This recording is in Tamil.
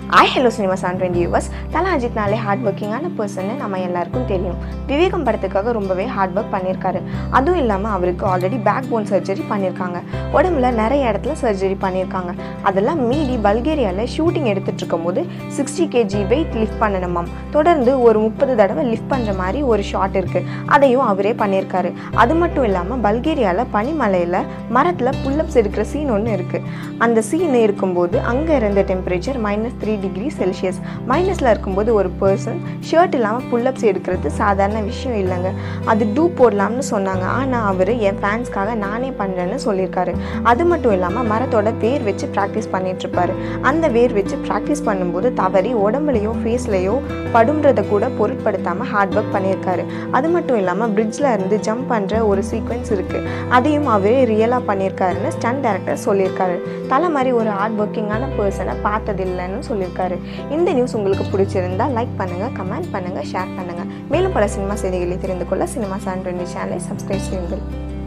ஐ ஹலோ சினிமா சான் டுவெண்ட்டி யூவர்ஸ் தலா அஜித்னாலே ஹார்ட் ஒர்க்கிங்கான பர்சன்னு நம்ம எல்லாருக்கும் தெரியும் விவேகம் படத்துக்காக ரொம்பவே ஹார்ட் ஒர்க் பண்ணியிருக்காரு அதுவும் இல்லாமல் அவருக்கு ஆல்ரெடி பேக் போன் சர்ஜரி பண்ணியிருக்காங்க உடம்புல நிறைய இடத்துல சர்ஜரி பண்ணியிருக்காங்க அதெல்லாம் மீறி பல்கேரியாவில் ஷூட்டிங் எடுத்துட்டு இருக்கும்போது சிக்ஸ்டி கேஜி வெயிட் லிஃப்ட் பண்ணணுமாம் தொடர்ந்து ஒரு முப்பது தடவை லிஃப்ட் பண்ணுற மாதிரி ஒரு ஷாட் இருக்குது அதையும் அவரே பண்ணியிருக்காரு அது மட்டும் இல்லாமல் பல்கேரியாவில் பனிமலையில் மரத்தில் புல்லப்ஸ் எடுக்கிற சீன் ஒன்று இருக்குது அந்த சீன் இருக்கும்போது அங்கே இருந்த temperature minus three degree Celsius மைனஸில் இருக்கும்போது ஒரு பர்சன் ஷர்ட் இல்லாமல் புல்லப்ஸ் எடுக்கிறது சாதாரண விஷயம் இல்லைங்க அது டூ போடலாம்னு சொன்னாங்க ஆனால் அவர் என் ஃபேன்ஸ்க்காக நானே பண்ணுறேன்னு சொல்லியிருக்காரு அது மட்டும் இல்லாமல் மரத்தோட வேர் வச்சு ப்ராக்டிஸ் பண்ணிகிட்ருப்பாரு அந்த வேர் வச்சு ப்ராக்டிஸ் பண்ணும்போது தவறி உடம்புலையோ ஃபேஸ்லையோ படுன்றதை கூட பொருட்படுத்தாமல் ஹார்ட் ஒர்க் பண்ணியிருக்காரு அது மட்டும் இல்லாமல் பிரிட்ஜில் இருந்து ஜம்ப் பண்ணுற ஒரு சீக்வென்ஸ் இருக்குது அதையும் அவரே ரியலாக பண்ணியிருக்காருன்னு ஸ்டன் டேரக்டர் சொல்லியிருக்காரு தலை மாதிரி ஒரு ஹார்ட் ஒர்க்கிங்கான பர்சனை பார்த்ததில்லைன்னு சொல்லியிருக்காரு இந்த நியூஸ் உங்களுக்கு பிடிச்சிருந்தா லைக் பண்ணுங்கள் கமெண்ட் பண்ணுங்கள் ஷேர் பண்ணுங்கள் மேலும் பல சினிமா செய்திகளை தெரிந்து கொள்ள சினிமா சான் டுவெண்ட்டி சேனலை சப்ஸ்கிரைப் செய்யுங்கள்